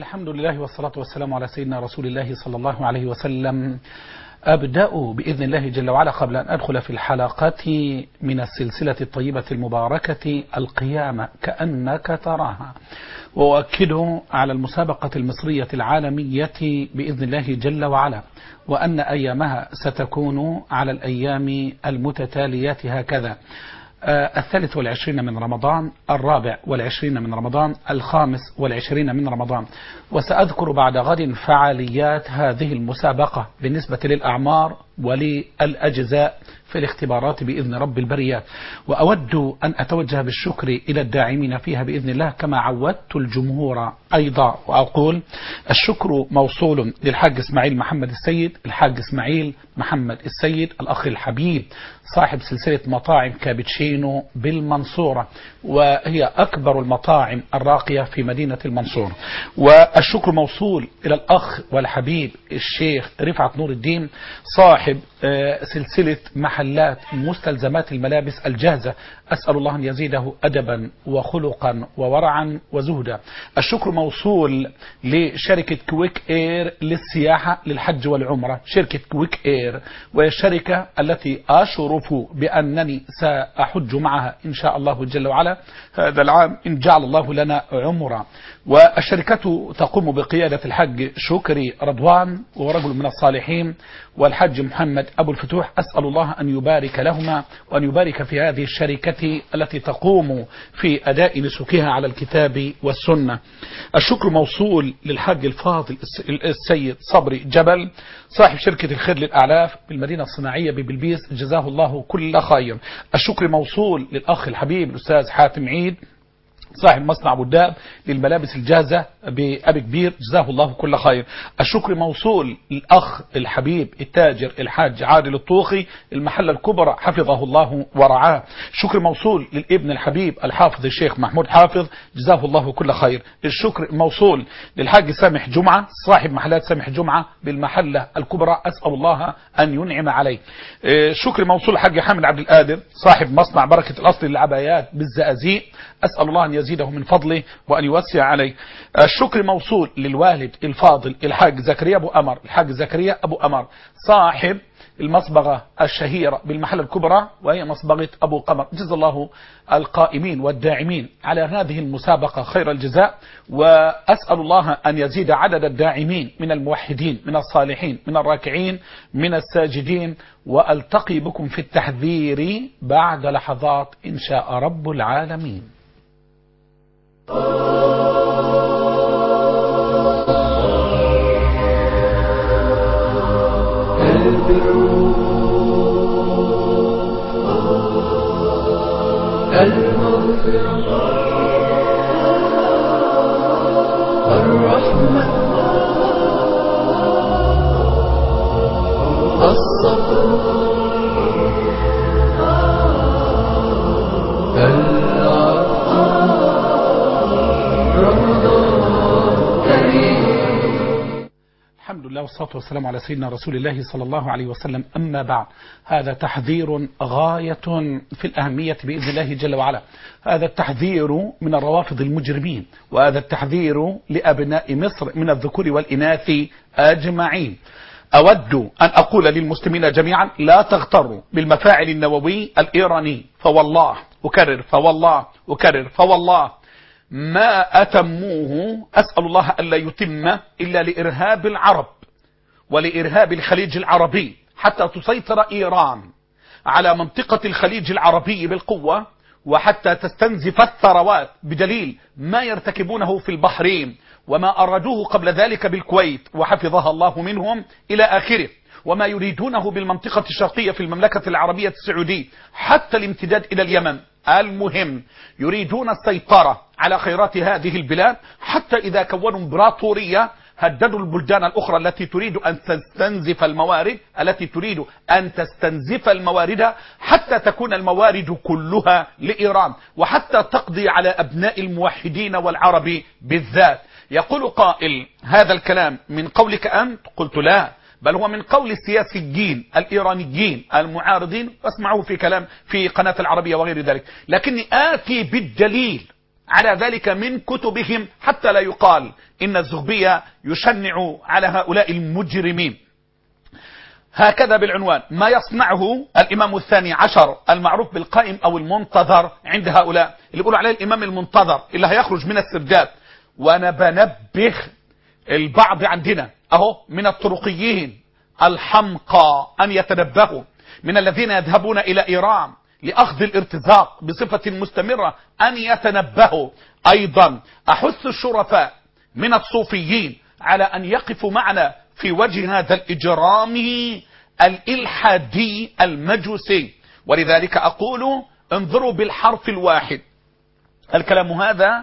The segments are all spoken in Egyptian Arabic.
الحمد لله والصلاة والسلام على سيدنا رسول الله صلى الله عليه وسلم أبدأ بإذن الله جل وعلا قبل أن أدخل في الحلقة من السلسلة الطيبة المباركة القيامة كأنك تراها وأؤكد على المسابقة المصرية العالمية بإذن الله جل وعلا وأن أيامها ستكون على الأيام المتتاليات هكذا الثالث والعشرين من رمضان الرابع والعشرين من رمضان الخامس والعشرين من رمضان وسأذكر بعد غد فعاليات هذه المسابقة بالنسبة للأعمار وللأجزاء في الاختبارات بإذن رب البريات وأود أن أتوجه بالشكر إلى الداعمين فيها بإذن الله كما عودت الجمهور أيضا وأقول الشكر موصول للحاج إسماعيل محمد السيد الحاج إسماعيل محمد السيد الأخ الحبيب صاحب سلسلة مطاعم كابتشينو بالمنصورة وهي أكبر المطاعم الراقية في مدينة المنصورة والشكر موصول إلى الأخ والحبيب الشيخ رفعت نور الدين صاحب سلسلة محلات مستلزمات الملابس الجاهزة أسأل الله أن يزيده أدبا وخلقا وورعا وزهدا الشكر موصول لشركة كويك إير للسياحة للحج والعمرة شركة كويك إير وهي الشركة التي أشرف بأنني سأحج معها إن شاء الله جل وعلا هذا العام إن جعل الله لنا عمرا والشركة تقوم بقيادة الحج شكري رضوان ورجل من الصالحين والحج محمد أبو الفتوح أسأل الله أن يبارك لهما وأن يبارك في هذه الشركة التي تقوم في أداء نسكها على الكتاب والسنة الشكر موصول للحج الفاضل السيد صبري جبل صاحب شركة الخير للأعلاف بالمدينة الصناعية ببلبيس جزاه الله كل خير الشكر موصول للأخ الحبيب الأستاذ حاتم عيد صاحب مصنع ابو الداب للملابس الجاهزة بأبي كبير جزاه الله كل خير الشكر موصول للأخ الحبيب التاجر الحاج عادل الطوخي المحلة الكبرى حفظه الله ورعاه شكر موصول للابن الحبيب الحافظ الشيخ محمود حافظ جزاه الله كل خير الشكر موصول للحاج سامح جمعة صاحب محلات سامح جمعة بالمحلة الكبرى أسأل الله أن ينعم عليه شكر موصول الحاج حامد عبد القادر صاحب مصنع بركة الأصل للعبايات بالزقازيق أسأل الله أن يزيده من فضله وأن يوسع عليه الشكر موصول للوالد الفاضل الحاج زكريا أبو أمر الحاج زكريا أبو أمر صاحب المصبغة الشهيرة بالمحل الكبرى وهي مصبغة أبو قمر جزا الله القائمين والداعمين على هذه المسابقة خير الجزاء وأسأل الله أن يزيد عدد الداعمين من الموحدين من الصالحين من الراكعين من الساجدين وألتقي بكم في التحذير بعد لحظات إن شاء رب العالمين المغفرة الرحمة الصبر الحمد لله والصلاة والسلام على سيدنا رسول الله صلى الله عليه وسلم أما بعد هذا تحذير غاية في الأهمية بإذن الله جل وعلا هذا التحذير من الروافض المجرمين وهذا التحذير لأبناء مصر من الذكور والإناث أجمعين أود أن أقول للمسلمين جميعا لا تغتروا بالمفاعل النووي الإيراني فوالله أكرر فوالله أكرر فوالله ما أتموه أسأل الله ألا يتم إلا لإرهاب العرب ولإرهاب الخليج العربي حتى تسيطر إيران على منطقة الخليج العربي بالقوة وحتى تستنزف الثروات بدليل ما يرتكبونه في البحرين وما أرادوه قبل ذلك بالكويت وحفظها الله منهم إلى آخره وما يريدونه بالمنطقة الشرقية في المملكة العربية السعودية حتى الامتداد إلى اليمن المهم يريدون السيطرة على خيرات هذه البلاد حتى إذا كونوا امبراطورية هددوا البلدان الأخرى التي تريد أن تستنزف الموارد التي تريد أن تستنزف الموارد حتى تكون الموارد كلها لإيران وحتى تقضي على أبناء الموحدين والعرب بالذات يقول قائل هذا الكلام من قولك أنت قلت لا بل هو من قول السياسيين الإيرانيين المعارضين واسمعوه في كلام في قناة العربية وغير ذلك لكني آتي بالدليل على ذلك من كتبهم حتى لا يقال إن الزغبية يشنع على هؤلاء المجرمين هكذا بالعنوان ما يصنعه الإمام الثاني عشر المعروف بالقائم أو المنتظر عند هؤلاء اللي يقولوا عليه الإمام المنتظر اللي هيخرج من السرداب وأنا بنبه البعض عندنا أهو من الطرقيين الحمقى أن يتنبهوا من الذين يذهبون إلى إيران لأخذ الارتزاق بصفة مستمرة أن يتنبهوا أيضا أحث الشرفاء من الصوفيين على أن يقفوا معنا في وجه هذا الإجرام الإلحادي المجوسي ولذلك أقول انظروا بالحرف الواحد الكلام هذا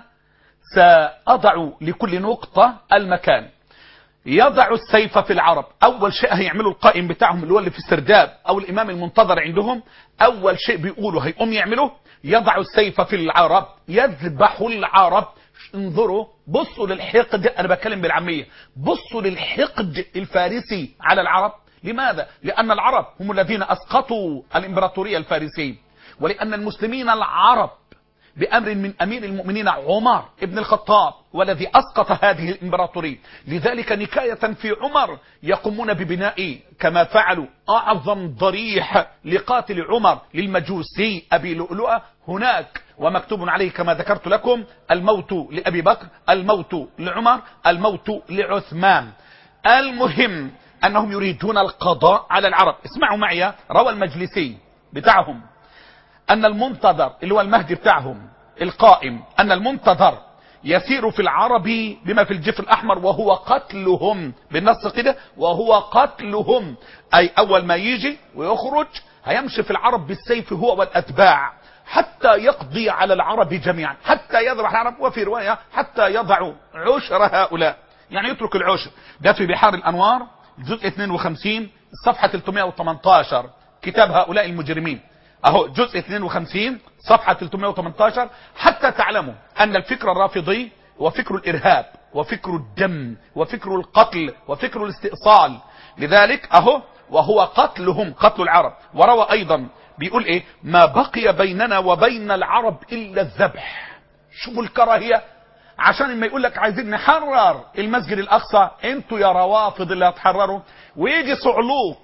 سأضع لكل نقطة المكان يضع السيف في العرب اول شيء هيعملوا القائم بتاعهم اللي هو اللي في السرداب او الامام المنتظر عندهم اول شيء بيقولوا هيقوم يعملوا يضع السيف في العرب يذبح العرب انظروا بصوا للحقد انا بتكلم بالعاميه بصوا للحقد الفارسي على العرب لماذا لان العرب هم الذين اسقطوا الامبراطوريه الفارسيه ولان المسلمين العرب بأمر من أمير المؤمنين عمر ابن الخطاب والذي أسقط هذه الإمبراطورية لذلك نكاية في عمر يقومون ببناء كما فعلوا أعظم ضريح لقاتل عمر للمجوسي أبي لؤلؤة هناك ومكتوب عليه كما ذكرت لكم الموت لأبي بكر الموت لعمر الموت لعثمان المهم أنهم يريدون القضاء على العرب اسمعوا معي روى المجلسي بتاعهم أن المنتظر اللي هو المهدي بتاعهم القائم أن المنتظر يسير في العرب بما في الجفر الأحمر وهو قتلهم بالنص كده وهو قتلهم أي أول ما يجي ويخرج هيمشي في العرب بالسيف هو والأتباع حتى يقضي على العرب جميعا حتى يذبح العرب وفي رواية حتى يضع عشر هؤلاء يعني يترك العشر ده في بحار الأنوار جزء 52 صفحة 318 كتاب هؤلاء المجرمين اهو جزء 52 صفحة 318 حتى تعلموا ان الفكر الرافضي وفكر الارهاب وفكر الدم وفكر القتل وفكر الاستئصال لذلك اهو وهو قتلهم قتل العرب وروى ايضا بيقول ايه ما بقي بيننا وبين العرب الا الذبح شوفوا الكراهية عشان ما يقول لك عايزين نحرر المسجد الاقصى انتوا يا روافض اللي هتحرروا ويجي صعلوك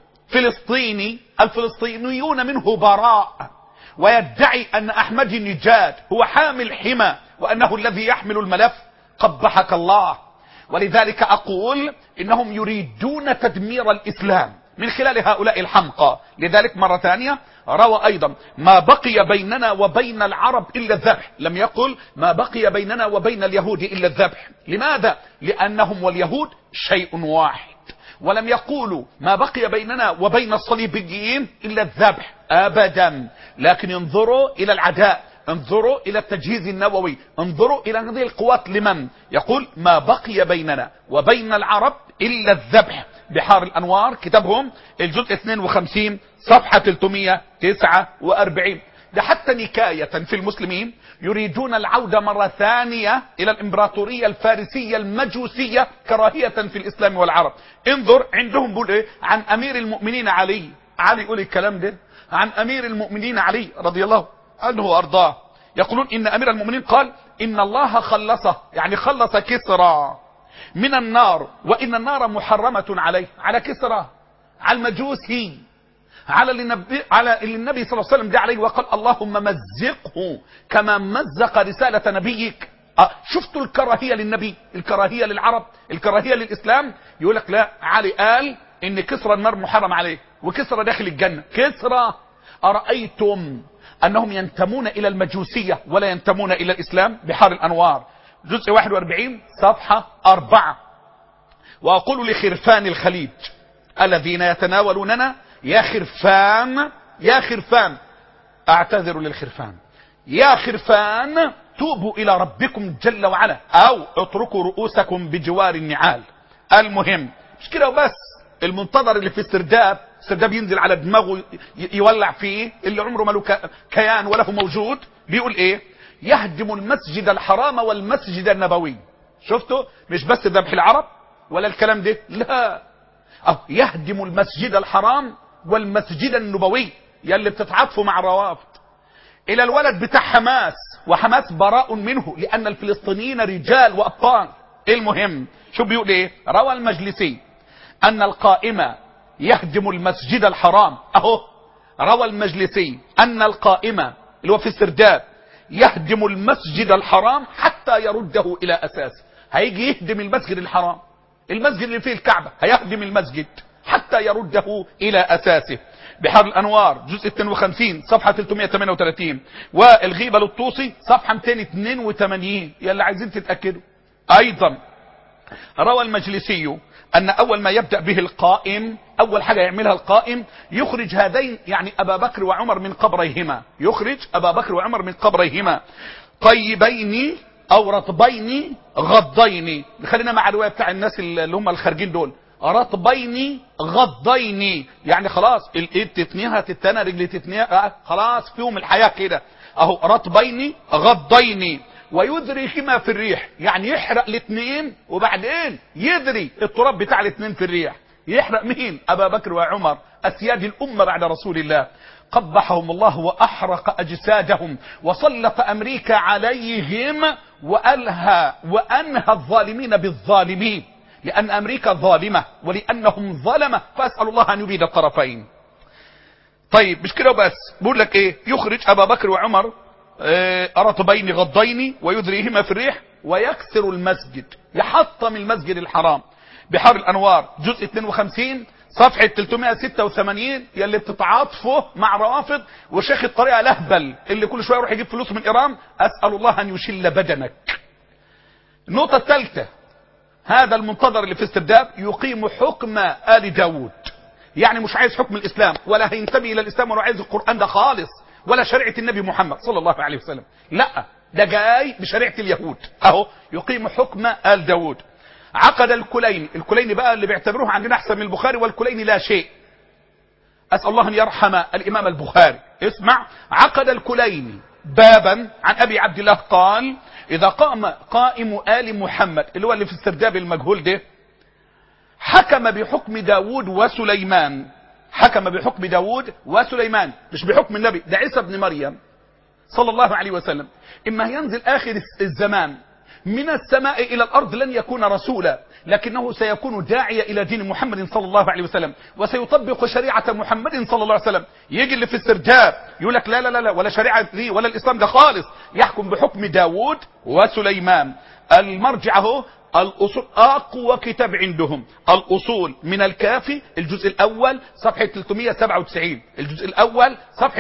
فلسطيني الفلسطينيون منه براء ويدعي أن أحمد نجاد هو حامل حمى وأنه الذي يحمل الملف قبحك الله ولذلك أقول إنهم يريدون تدمير الإسلام من خلال هؤلاء الحمقى لذلك مرة ثانية روى أيضا ما بقي بيننا وبين العرب إلا الذبح لم يقل ما بقي بيننا وبين اليهود إلا الذبح لماذا؟ لأنهم واليهود شيء واحد ولم يقولوا ما بقي بيننا وبين الصليبيين إلا الذبح أبدا لكن انظروا إلى العداء انظروا إلى التجهيز النووي انظروا إلى هذه القوات لمن يقول ما بقي بيننا وبين العرب إلا الذبح بحار الأنوار كتابهم الجزء 52 صفحة 349 ده حتى نكاية في المسلمين يريدون العودة مرة ثانية إلى الإمبراطورية الفارسية المجوسية كراهية في الإسلام والعرب انظر عندهم بيقول إيه عن أمير المؤمنين علي علي يقول الكلام ده عن أمير المؤمنين علي رضي الله عنه وأرضاه يقولون إن أمير المؤمنين قال إن الله خلصه يعني خلص كسرى من النار وإن النار محرمة عليه على كسرى على المجوسي على اللي النبي على اللي النبي صلى الله عليه وسلم دعا عليه وقال اللهم مزقه كما مزق رسالة نبيك أه شفتوا الكراهية للنبي الكراهية للعرب الكراهية للإسلام يقول لك لا علي قال إن كسرى النار محرم عليه وكسرى داخل الجنة كسرى أرأيتم أنهم ينتمون إلى المجوسية ولا ينتمون إلى الإسلام بحار الأنوار جزء 41 صفحة 4 وأقول لخرفان الخليج الذين يتناولوننا يا خرفان يا خرفان اعتذر للخرفان يا خرفان توبوا الى ربكم جل وعلا او اتركوا رؤوسكم بجوار النعال المهم مش كده وبس المنتظر اللي في السرداب السرداب ينزل على دماغه يولع فيه اللي عمره ما له كيان ولا هو موجود بيقول ايه يهدم المسجد الحرام والمسجد النبوي شفتوا مش بس ذبح العرب ولا الكلام ده لا أو يهدم المسجد الحرام والمسجد النبوي يلي بتتعاطفوا مع الروافض الى الولد بتاع حماس وحماس براء منه لأن الفلسطينيين رجال وأبطال المهم شو بيقول ايه روى المجلسي أن القائم يهدم المسجد الحرام أهو روى المجلسي أن القائم اللي هو في السرداب يهدم المسجد الحرام حتى يرده إلى أساسه هيجي يهدم المسجد الحرام المسجد اللي فيه الكعبة هيهدم المسجد حتى يرده إلى أساسه بحر الأنوار جزء 52 صفحة 338 والغيبة للطوسي صفحة 282 يلي عايزين تتأكدوا أيضا روى المجلسي أن أول ما يبدأ به القائم أول حاجة يعملها القائم يخرج هذين يعني أبا بكر وعمر من قبريهما يخرج أبا بكر وعمر من قبريهما طيبين أو رطبين غضين خلينا مع الرواية بتاع الناس اللي هم الخارجين دول رطبين غضين يعني خلاص الايد تتنيها تتنى رجل تتنيها آه خلاص فيهم الحياة كده اهو رطبين غضين ويذريهما في الريح يعني يحرق الاثنين وبعدين يذري التراب بتاع الاثنين في الريح يحرق مين ابا بكر وعمر اسياد الامه بعد رسول الله قبحهم الله واحرق اجسادهم وسلط امريكا عليهم والهى وانهى الظالمين بالظالمين لان امريكا ظالمه ولانهم ظلمه فاسال الله ان يبيد الطرفين طيب مش كده بس بقول لك ايه يخرج ابا بكر وعمر رطبين غضين ويذريهما في الريح ويكسر المسجد يحطم المسجد الحرام بحر الانوار جزء 52 صفحة 386 يلي بتتعاطفوا مع روافض وشيخ الطريقة لهبل اللي كل شوية يروح يجيب فلوس من ايران اسأل الله ان يشل بدنك النقطة الثالثة هذا المنتظر اللي في استرداد يقيم حكم آل داود يعني مش عايز حكم الإسلام ولا هينتمي إلى الإسلام ولا عايز القرآن ده خالص ولا شريعة النبي محمد صلى الله عليه وسلم لا ده جاي بشريعة اليهود اهو يقيم حكم آل داود عقد الكلين الكلين بقى اللي بيعتبروه عندنا احسن من البخاري والكلين لا شيء اسال الله ان يرحم الامام البخاري اسمع عقد الكلين بابا عن ابي عبد الله قال اذا قام قائم ال محمد اللي هو اللي في السرداب المجهول ده حكم بحكم داود وسليمان حكم بحكم داود وسليمان مش بحكم النبي ده عيسى بن مريم صلى الله عليه وسلم إما ينزل آخر الزمان من السماء إلى الأرض لن يكون رسولا لكنه سيكون داعية إلى دين محمد صلى الله عليه وسلم وسيطبق شريعة محمد صلى الله عليه وسلم يجي اللي في السرداب يقول لك لا لا لا ولا شريعة دي ولا الإسلام ده خالص يحكم بحكم داود وسليمان المرجع هو الأصول أقوى كتاب عندهم الأصول من الكافي الجزء الأول صفحة 397 الجزء الأول صفحة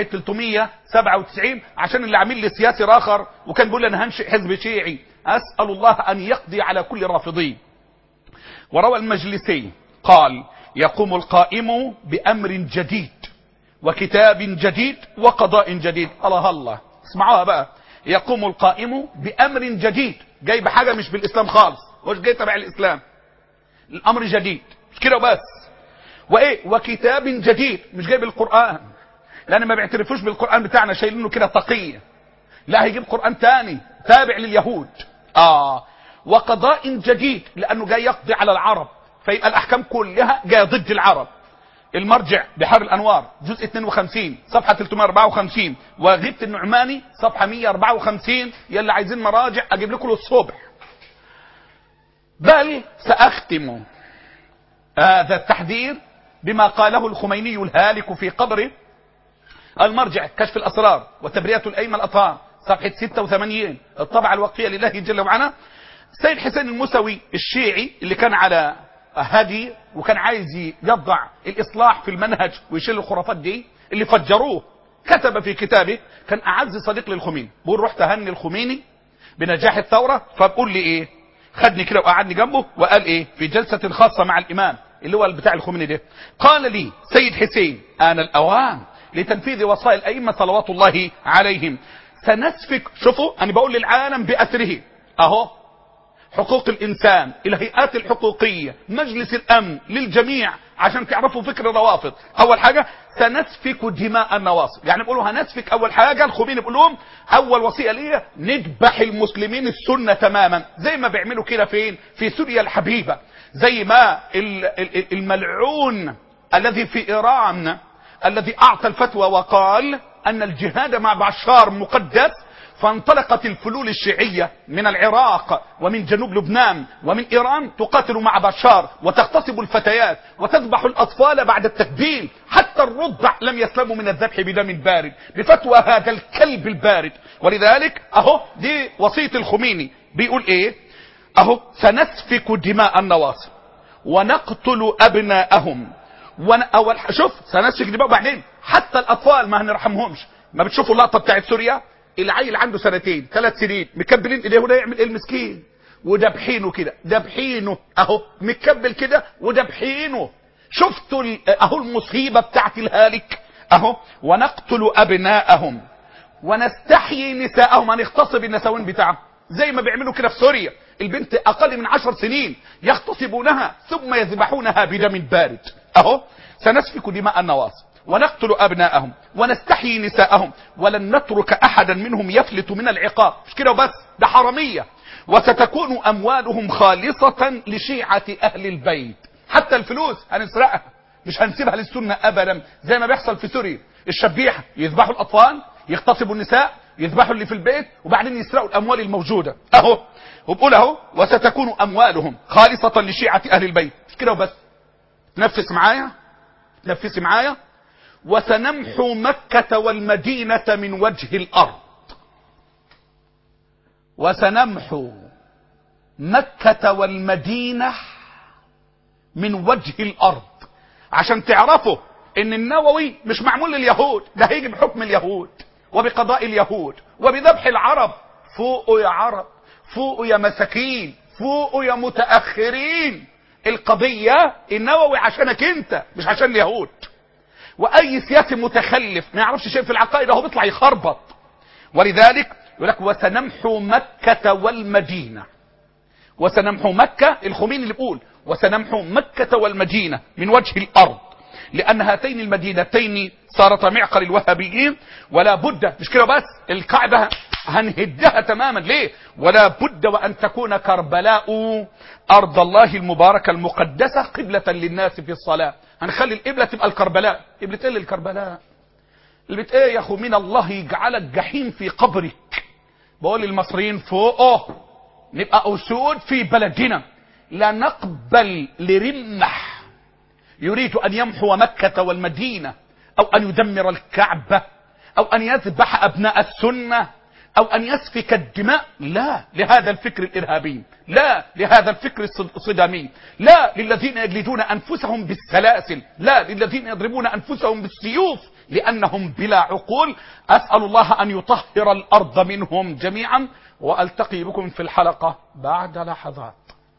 397 عشان اللي عامل لي سياسي راخر وكان بيقول أنا هنشئ حزب شيعي أسأل الله أن يقضي على كل رافضي وروى المجلسي قال يقوم القائم بأمر جديد وكتاب جديد وقضاء جديد الله الله اسمعوها بقى يقوم القائم بأمر جديد جاي بحاجة مش بالإسلام خالص مش جاي تبع الإسلام الأمر جديد مش كده وبس وإيه وكتاب جديد مش جاي بالقرآن لأن ما بيعترفوش بالقرآن بتاعنا شايلينه كده تقية لا هيجيب قرآن تاني تابع لليهود آه وقضاء جديد لأنه جاي يقضي على العرب فيبقى الأحكام كلها جاية ضد العرب المرجع بحر الأنوار جزء 52 صفحة 354 وغيبة النعماني صفحة 154 يلي عايزين مراجع أجيب لكم الصبح بل سأختم هذا التحذير بما قاله الخميني الهالك في قبره المرجع كشف الأسرار وتبرئة الأئمة الأطهار صفحة 86 الطبعة الوقفية لله جل وعلا سيد حسين الموسوي الشيعي اللي كان على هدي وكان عايز يضع الإصلاح في المنهج ويشيل الخرافات دي اللي فجروه كتب في كتابه كان أعز صديق للخميني بقول رحت أهني الخميني بنجاح الثورة فبقول لي إيه خدني كده وقعدني جنبه وقال إيه في جلسة خاصة مع الإمام اللي هو بتاع الخميني ده قال لي سيد حسين آن الأوان لتنفيذ وصايا الأئمة صلوات الله عليهم سنسفك شوفوا أنا بقول للعالم بأثره أهو حقوق الإنسان الهيئات الحقوقية مجلس الأمن للجميع عشان تعرفوا فكر الروافض أول حاجة سنسفك دماء النواصب يعني بيقولوا هنسفك أول حاجة الخميني بيقول لهم أول وصية ليا نذبح المسلمين السنة تماما زي ما بيعملوا كده فين في سوريا الحبيبة زي ما الملعون الذي في إيران الذي أعطى الفتوى وقال أن الجهاد مع بشار مقدس فانطلقت الفلول الشيعية من العراق ومن جنوب لبنان ومن إيران تقاتل مع بشار وتغتصب الفتيات وتذبح الأطفال بعد التكبير حتى الرضع لم يسلموا من الذبح بدم بارد بفتوى هذا الكلب البارد ولذلك أهو دي وصية الخميني بيقول إيه أهو سنسفك دماء النواصر ونقتل أبناءهم ون... أول شوف سنسفك دماء وبعدين حتى الأطفال ما هنرحمهمش ما بتشوفوا اللقطة بتاعت سوريا العيل عنده سنتين ثلاث سنين مكبلين ايديه وده يعمل ايه المسكين ودبحينه كده دبحينه اهو مكبل كده ودبحينه شفتوا ال- اهو المصيبه بتاعت الهالك اهو ونقتل ابناءهم ونستحيي نساءهم هنغتصب النسوين بتاعهم زي ما بيعملوا كده في سوريا البنت اقل من عشر سنين يغتصبونها ثم يذبحونها بدم بارد اهو سنسفك دماء النواصي ونقتل أبناءهم ونستحيي نساءهم ولن نترك أحدا منهم يفلت من العقاب مش كده وبس ده حرامية وستكون أموالهم خالصة لشيعة أهل البيت حتى الفلوس هنسرقها مش هنسيبها للسنة أبدا زي ما بيحصل في سوريا الشبيحة يذبحوا الأطفال يغتصبوا النساء يذبحوا اللي في البيت وبعدين يسرقوا الأموال الموجودة أهو وبقول أهو وستكون أموالهم خالصة لشيعة أهل البيت مش كده وبس نفس معايا نفسي معايا وسنمحو مكة والمدينة من وجه الأرض وسنمحو مكة والمدينة من وجه الأرض عشان تعرفوا ان النووي مش معمول لليهود ده هيجي بحكم اليهود وبقضاء اليهود وبذبح العرب فوقوا يا عرب فوقوا يا مساكين فوقوا يا متأخرين القضية النووي عشانك انت مش عشان اليهود واي سياسي متخلف ما يعرفش شيء في العقائد هو بيطلع يخربط ولذلك يقول لك وسنمحو مكة والمدينة وسنمحو مكة الخميني اللي بيقول وسنمحو مكة والمدينة من وجه الأرض لأن هاتين المدينتين صارتا معقل الوهابيين ولا بد مش كده بس الكعبة هنهدها تماما ليه ولا بد وأن تكون كربلاء أرض الله المباركة المقدسة قبلة للناس في الصلاة هنخلي القبلة تبقى الكربلاء قبلة ايه للكربلاء قبلة ايه يا أخو من الله يجعلك جحيم في قبرك بقول للمصريين فوقه نبقى أسود في بلدنا لا نقبل لرمح يريد أن يمحو مكة والمدينة أو أن يدمر الكعبة أو أن يذبح أبناء السنة أو أن يسفك الدماء لا لهذا الفكر الإرهابي لا لهذا الفكر الصدامي لا للذين يجلدون أنفسهم بالسلاسل لا للذين يضربون أنفسهم بالسيوف لأنهم بلا عقول أسأل الله أن يطهر الأرض منهم جميعا وألتقي بكم في الحلقة بعد لحظات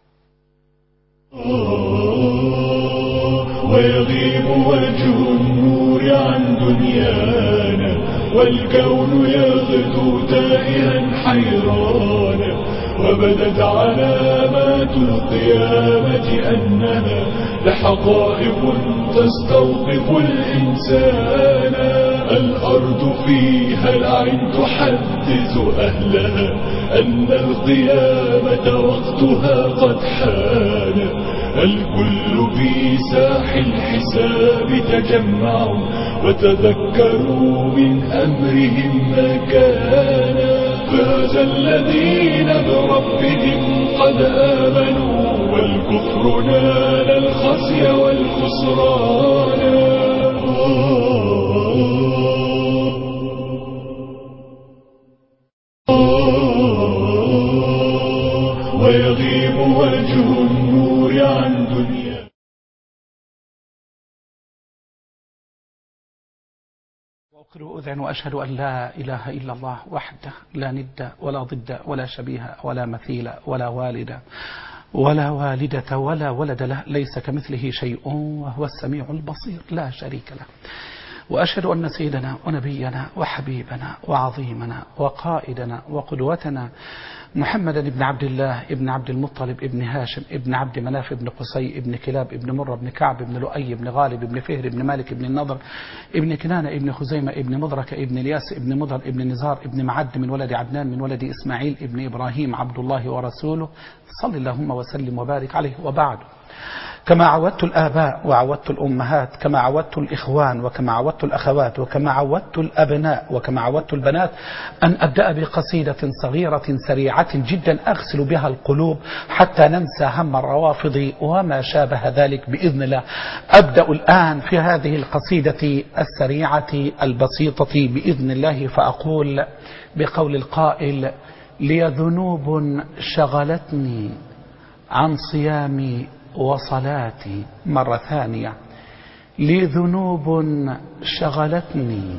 ويغيب وجه النور عن دنيانا والكون يغدو تائها حيرانا وبدت علامات القيامة أنها لحقائق تستوقف الإنسان الأرض فيها العين تحدث أهلها أن القيامة وقتها قد حان الكل في ساح الحساب تجمعوا وتذكروا من أمرهم ما كان فاز الذين بربهم قد آمنوا والكفر نال الخزي والخسران ويغيب وجه النور عن دنيا وأقر أذعن وأشهد أن لا إله إلا الله وحده لا ند ولا ضد ولا شبيه ولا مثيل ولا والد ولا والدة ولا ولد له ليس كمثله شيء وهو السميع البصير لا شريك له وأشهد أن سيدنا ونبينا وحبيبنا وعظيمنا وقائدنا وقدوتنا محمدا بن عبد الله ابن عبد المطلب ابن هاشم ابن عبد مناف ابن قصي ابن كلاب ابن مرة ابن كعب ابن لؤي ابن غالب ابن فهر ابن مالك ابن النضر ابن كنانة ابن خزيمة ابن مدرك ابن الياس ابن مضر ابن نزار ابن معد من ولد عدنان من ولد إسماعيل ابن إبراهيم عبد الله ورسوله صل اللهم وسلم وبارك عليه وبعد كما عودت الآباء وعودت الأمهات كما عودت الإخوان وكما عودت الأخوات وكما عودت الأبناء وكما عودت البنات أن أبدأ بقصيدة صغيرة سريعة جدا أغسل بها القلوب حتى ننسى هم الروافض وما شابه ذلك بإذن الله أبدأ الآن في هذه القصيدة السريعة البسيطة بإذن الله فأقول بقول القائل لي ذنوب شغلتني عن صيامي وصلاتي مرة ثانية لي ذنوب شغلتني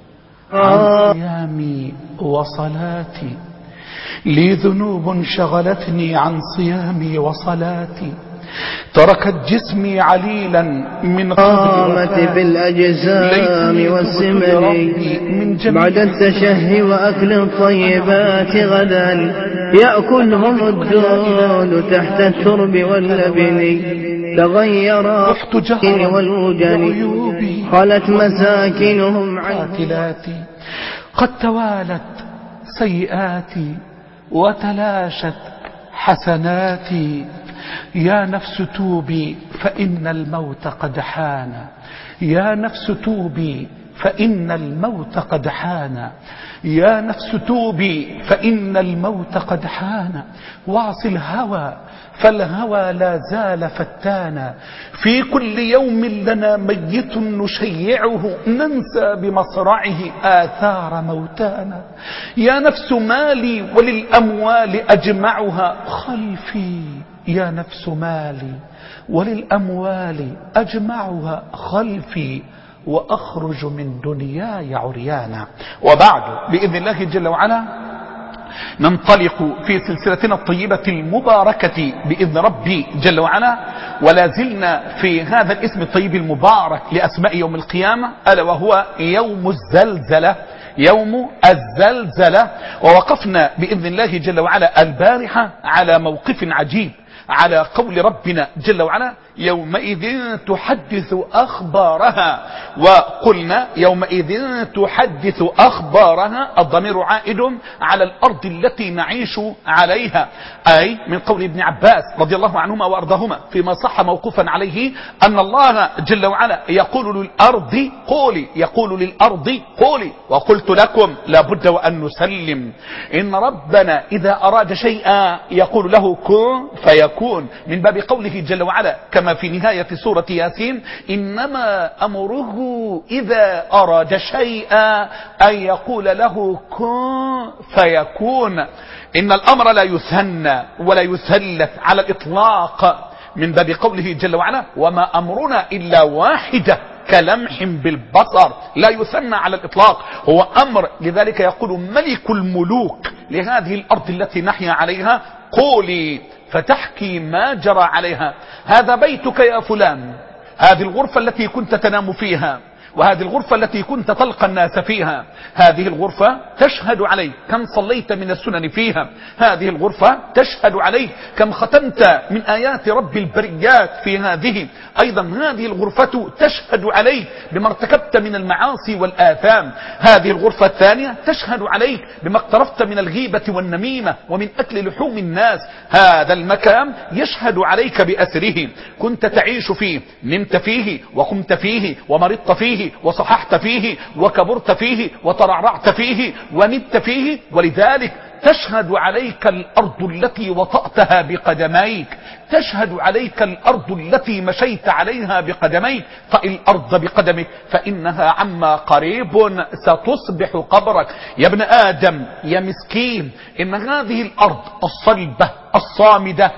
عن صيامي وصلاتي لي ذنوب شغلتني عن صيامي وصلاتي تركت جسمي عليلا من قامت قبل بالأجسام والسمن من جميع بعد التشهي وأكل الطيبات غدا يأكلهم الدود تحت الترب واللبن تغير رحت جهرا والوجن بعيوبي خلت مساكنهم عن قاتلاتي قد توالت سيئاتي وتلاشت حسناتي يا نفس توبي فإن الموت قد حان يا نفس توبي فإن الموت قد حان يا نفس توبي فإن الموت قد حان واعص الهوى فالهوى لا زال فتانا في كل يوم لنا ميت نشيعه ننسى بمصرعه آثار موتانا يا نفس مالي وللأموال أجمعها خلفي يا نفس مالي وللأموال أجمعها خلفي وأخرج من دنياي عريانا وبعد بإذن الله جل وعلا ننطلق في سلسلتنا الطيبة المباركة بإذن ربي جل وعلا ولا زلنا في هذا الاسم الطيب المبارك لأسماء يوم القيامة ألا وهو يوم الزلزلة يوم الزلزلة ووقفنا بإذن الله جل وعلا البارحة على موقف عجيب على قول ربنا جل وعلا يومئذ تحدث أخبارها وقلنا يومئذ تحدث أخبارها الضمير عائد على الأرض التي نعيش عليها أي من قول ابن عباس رضي الله عنهما وأرضاهما فيما صح موقوفا عليه أن الله جل وعلا يقول للأرض قولي يقول للأرض قولي وقلت لكم لابد وأن نسلم إن ربنا إذا أراد شيئا يقول له كن فيكون من باب قوله جل وعلا كما في نهاية سورة ياسين إنما أمره إذا أراد شيئا أن يقول له كن فيكون إن الأمر لا يثنى ولا يثلث على الإطلاق من باب قوله جل وعلا وما أمرنا إلا واحدة كلمح بالبصر لا يثنى على الإطلاق هو أمر لذلك يقول ملك الملوك لهذه الأرض التي نحيا عليها قولي فتحكي ما جرى عليها هذا بيتك يا فلان هذه الغرفة التي كنت تنام فيها وهذه الغرفة التي كنت تلقى الناس فيها هذه الغرفة تشهد عليك كم صليت من السنن فيها هذه الغرفة تشهد عليك كم ختمت من آيات رب البريات في هذه أيضا هذه الغرفة تشهد عليك بما ارتكبت من المعاصي والآثام هذه الغرفة الثانية تشهد عليك بما اقترفت من الغيبة والنميمة ومن أكل لحوم الناس هذا المكان يشهد عليك بأسره كنت تعيش فيه نمت فيه وقمت فيه ومرضت فيه وصححت فيه وكبرت فيه وترعرعت فيه ونبت فيه ولذلك تشهد عليك الأرض التي وطأتها بقدميك تشهد عليك الأرض التي مشيت عليها بقدميك طئ الأرض بقدمك فإنها عما قريب ستصبح قبرك يا ابن آدم يا مسكين إن هذه الأرض الصلبة الصامدة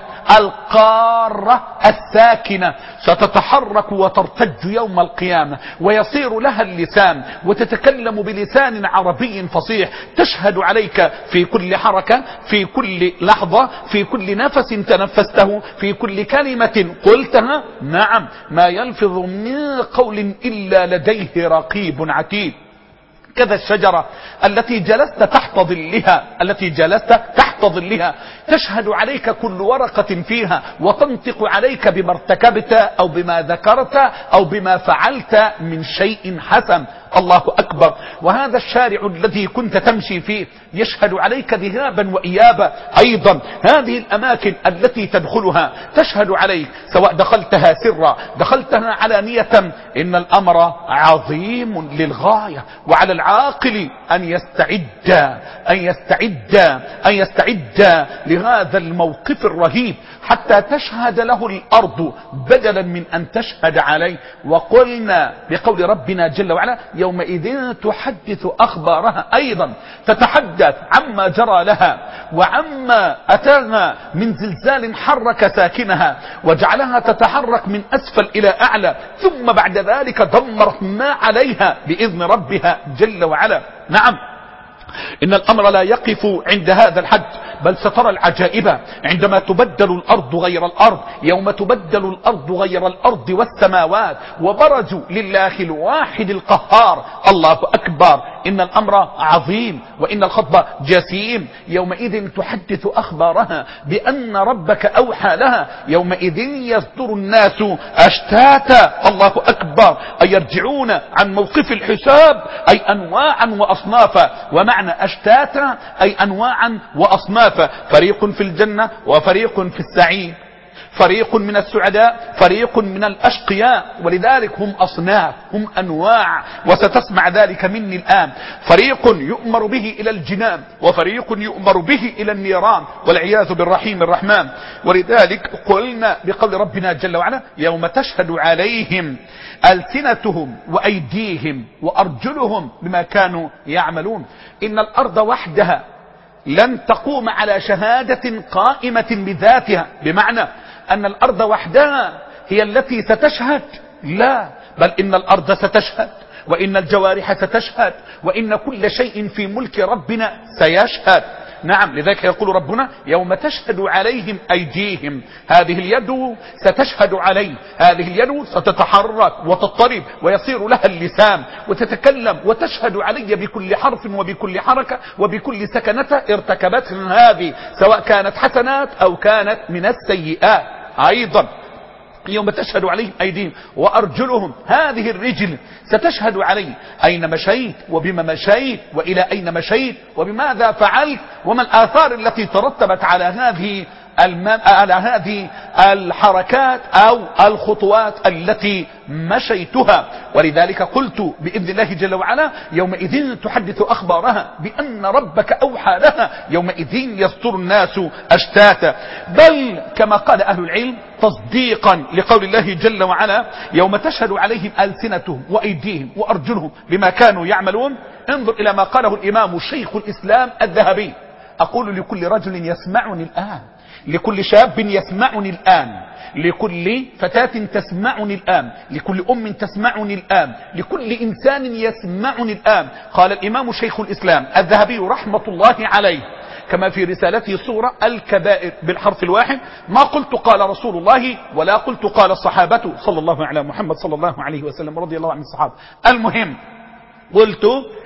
القارة الساكنة ستتحرك وترتج يوم القيامة ويصير لها اللسان وتتكلم بلسان عربي فصيح تشهد عليك في كل حركة في كل لحظة في كل نفس تنفسته في كل كلمة قلتها نعم ما يلفظ من قول إلا لديه رقيب عتيد كذا الشجرة التي جلست تحت ظلها التي جلست تحت ظلها تشهد عليك كل ورقة فيها وتنطق عليك بما ارتكبت أو بما ذكرت أو بما فعلت من شيء حسن الله أكبر وهذا الشارع الذي كنت تمشي فيه يشهد عليك ذهابا وإيابا أيضا هذه الأماكن التي تدخلها تشهد عليك سواء دخلتها سرا دخلتها علانية إن الأمر عظيم للغاية وعلى العاقل أن يستعد أن يستعد أن يستعد لهذا الموقف الرهيب حتى تشهد له الأرض بدلا من أن تشهد عليه وقلنا بقول ربنا جل وعلا يومئذ تحدث أخبارها أيضا تتحدث عما جرى لها وعما أتاها من زلزال حرك ساكنها وجعلها تتحرك من أسفل إلى أعلى ثم بعد ذلك دمرت ما عليها بإذن ربها جل وعلا نعم إن الأمر لا يقف عند هذا الحد بل سترى العجائب عندما تبدل الأرض غير الأرض يوم تبدل الأرض غير الأرض والسماوات وبرزوا لله الواحد القهار الله أكبر إن الأمر عظيم وإن الخطب جسيم يومئذ تحدث أخبارها بأن ربك أوحى لها يومئذ يصدر الناس أشتاتا الله أكبر أي يرجعون عن موقف الحساب أي أنواعا وأصنافا ومعنى أشتاتا أي أنواعا وأصنافا فريق في الجنة وفريق في السعير فريق من السعداء فريق من الأشقياء ولذلك هم أصناف هم أنواع وستسمع ذلك مني الآن فريق يؤمر به إلى الجنان وفريق يؤمر به إلى النيران والعياذ بالرحيم الرحمن ولذلك قلنا بقول ربنا جل وعلا يوم تشهد عليهم ألسنتهم وأيديهم وأرجلهم بما كانوا يعملون إن الأرض وحدها لن تقوم على شهادة قائمة بذاتها بمعنى أن الأرض وحدها هي التي ستشهد لا بل إن الأرض ستشهد وإن الجوارح ستشهد وإن كل شيء في ملك ربنا سيشهد نعم لذلك يقول ربنا يوم تشهد عليهم أيديهم هذه اليد ستشهد عليه هذه اليد ستتحرك وتضطرب ويصير لها اللسان وتتكلم وتشهد علي بكل حرف وبكل حركة وبكل سكنة ارتكبتها هذه سواء كانت حسنات أو كانت من السيئات أيضا يوم تشهد عليهم أيديهم وأرجلهم هذه الرجل ستشهد علي أين مشيت وبما مشيت وإلى أين مشيت وبماذا فعلت وما الآثار التي ترتبت على هذه المم... على هذه الحركات أو الخطوات التي مشيتها ولذلك قلت بإذن الله جل وعلا يومئذ تحدث أخبارها بأن ربك أوحى لها يومئذ يصدر الناس أشتاتا بل كما قال أهل العلم تصديقا لقول الله جل وعلا يوم تشهد عليهم ألسنتهم وأيديهم وأرجلهم بما كانوا يعملون انظر إلى ما قاله الإمام شيخ الإسلام الذهبي أقول لكل رجل يسمعني الآن لكل شاب يسمعني الآن لكل فتاة تسمعني الآن لكل أم تسمعني الآن لكل إنسان يسمعني الآن قال الإمام شيخ الإسلام الذهبي رحمة الله عليه كما في رسالته صورة الكبائر بالحرف الواحد ما قلت قال رسول الله ولا قلت قال الصحابة صلى الله على محمد صلى الله عليه وسلم رضي الله عن الصحابة المهم قلت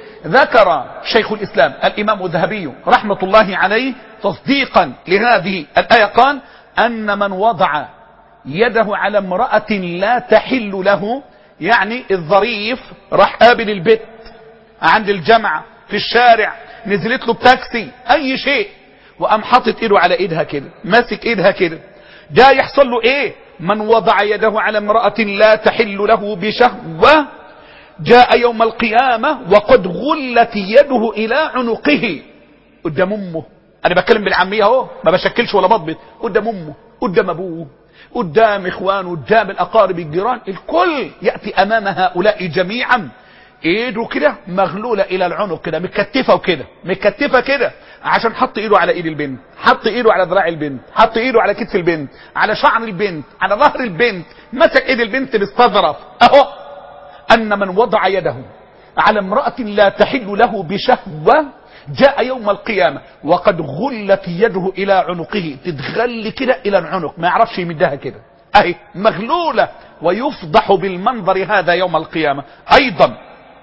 ذكر شيخ الإسلام الإمام الذهبي رحمة الله عليه تصديقا لهذه الآية قال أن من وضع يده على امرأة لا تحل له يعني الظريف راح قابل البيت عند الجامعة في الشارع نزلت له بتاكسي أي شيء وقام حاطط ايده على ايدها كده ماسك ايدها كده ده يحصل له ايه من وضع يده على امرأة لا تحل له بشهوة جاء يوم القيامة وقد غلت يده إلى عنقه قدام أمه أنا بتكلم بالعامية أهو ما بشكلش ولا بضبط قدام أمه قدام أبوه قدام إخوانه قدام الأقارب الجيران الكل يأتي أمام هؤلاء جميعا ايده كده مغلولة الى العنق كده متكتفة وكده متكتفة كده عشان حط ايده على ايد البنت حط ايده على ذراع البنت حط ايده على كتف البنت على شعر البنت على ظهر البنت مسك ايد البنت باستظرف اهو ان من وضع يده على امرأة لا تحل له بشهوة جاء يوم القيامة وقد غلت يده الى عنقه تتغل كده الى العنق ما يعرفش يمدها كده اهي مغلولة ويفضح بالمنظر هذا يوم القيامة ايضا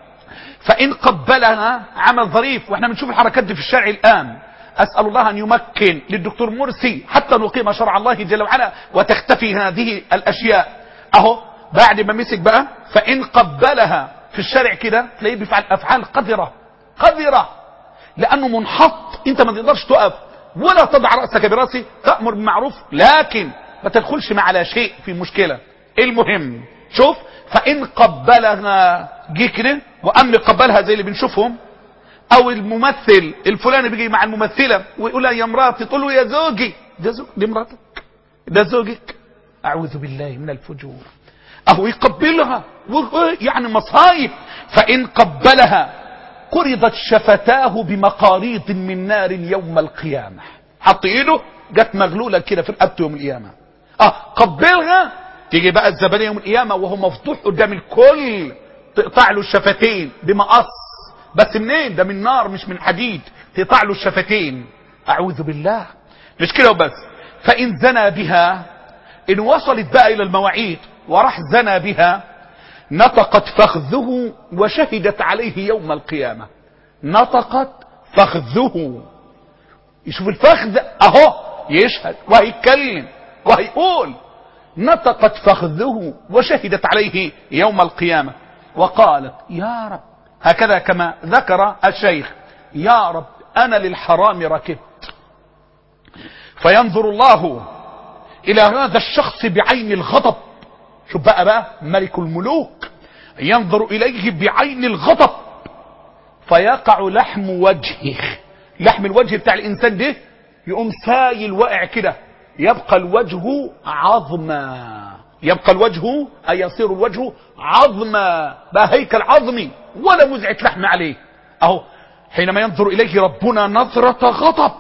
فإن قبلها عمل ظريف واحنا بنشوف الحركات دي في الشارع الآن أسأل الله أن يمكن للدكتور مرسي حتى نقيم شرع الله جل وعلا وتختفي هذه الأشياء أهو بعد ما مسك بقى فإن قبلها في الشارع كده تلاقيه بيفعل افعال قذره قذره لانه منحط انت ما تقدرش تقف ولا تضع راسك براسي تامر بالمعروف لكن ما تدخلش مع على شيء في مشكله المهم شوف فان قبلها جه كده وام قبلها زي اللي بنشوفهم او الممثل الفلاني بيجي مع الممثله ويقول لها يا مراتي تقول له يا زوجي ده زوج دي مراتك ده زوجك اعوذ بالله من الفجور اهو يقبلها و- يعني مصايب فان قبلها قرضت شفتاه بمقاريض من نار يوم القيامه حط ايده جت مغلوله كده في رقبته يوم القيامه اه قبلها تيجي بقى الزبانيه يوم القيامه وهو مفتوح قدام الكل تقطع له الشفتين بمقص بس منين ده من نار مش من حديد تقطع له الشفتين اعوذ بالله مش كده وبس فان زنى بها ان وصلت بقى الى المواعيد وراح زنى بها نطقت فخذه وشهدت عليه يوم القيامة نطقت فخذه يشوف الفخذ اهو يشهد وهيتكلم وهيقول نطقت فخذه وشهدت عليه يوم القيامة وقالت يا رب هكذا كما ذكر الشيخ يا رب أنا للحرام ركبت فينظر الله إلى هذا الشخص بعين الغضب شوف بقى بقى ملك الملوك ينظر إليه بعين الغضب فيقع لحم وجهه لحم الوجه بتاع الإنسان ده يقوم سايل واقع كده يبقى الوجه عظما يبقى الوجه أي يصير الوجه عظما بقى هيكل عظمي ولا مزعة لحم عليه أهو حينما ينظر إليه ربنا نظرة غضب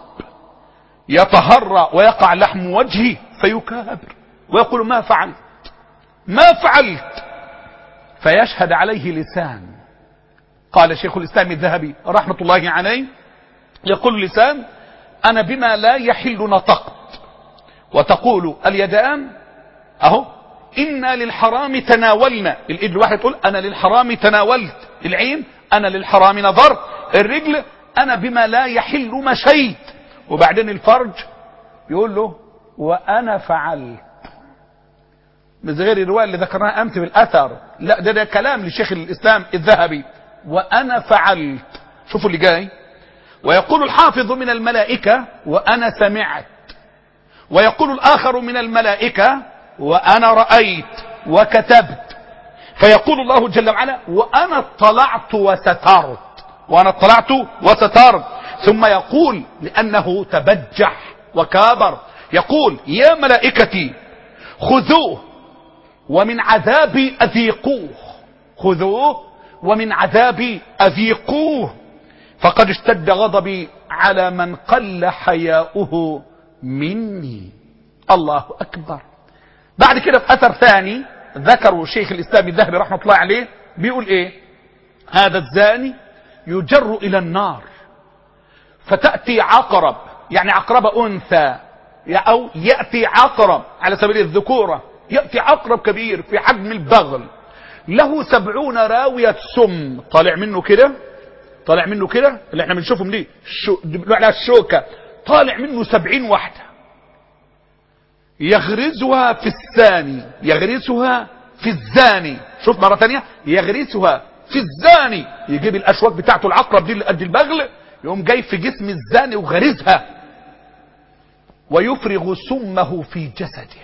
يتهرى ويقع لحم وجهه فيكابر ويقول ما فعلت ما فعلت فيشهد عليه لسان قال شيخ الإسلام الذهبي رحمة الله عليه يقول لسان أنا بما لا يحل نطقت وتقول اليدان أهو إنا للحرام تناولنا الإيد الواحد تقول أنا للحرام تناولت العين أنا للحرام نظرت الرجل أنا بما لا يحل مشيت وبعدين الفرج يقول له وأنا فعلت مش غير الرواية اللي ذكرناها أمس بالأثر لا ده, ده كلام لشيخ الإسلام الذهبي وأنا فعلت شوفوا اللي جاي ويقول الحافظ من الملائكة وأنا سمعت ويقول الآخر من الملائكة وأنا رأيت وكتبت فيقول الله جل وعلا وأنا اطلعت وسترت وأنا اطلعت وسترت ثم يقول لأنه تبجح وكابر يقول يا ملائكتي خذوه ومن عذابي أذيقوه خذوه ومن عذابي أذيقوه فقد اشتد غضبي على من قل حياؤه مني الله أكبر بعد كده في أثر ثاني ذكروا شيخ الإسلام الذهبي رحمة الله عليه بيقول إيه هذا الزاني يجر إلى النار فتأتي عقرب يعني عقرب أنثى أو يأتي عقرب على سبيل الذكورة يأتي عقرب كبير في حجم البغل له سبعون راوية سم طالع منه كده طالع منه كده اللي احنا بنشوفهم دي شو بنقول عليها الشوكة طالع منه سبعين واحدة يغرزها في الثاني يغرسها في الزاني شوف مرة تانية يغرسها في الزاني يجيب الأشواك بتاعته العقرب دي اللي قد البغل يقوم جاي في جسم الزاني وغرزها ويفرغ سمه في جسده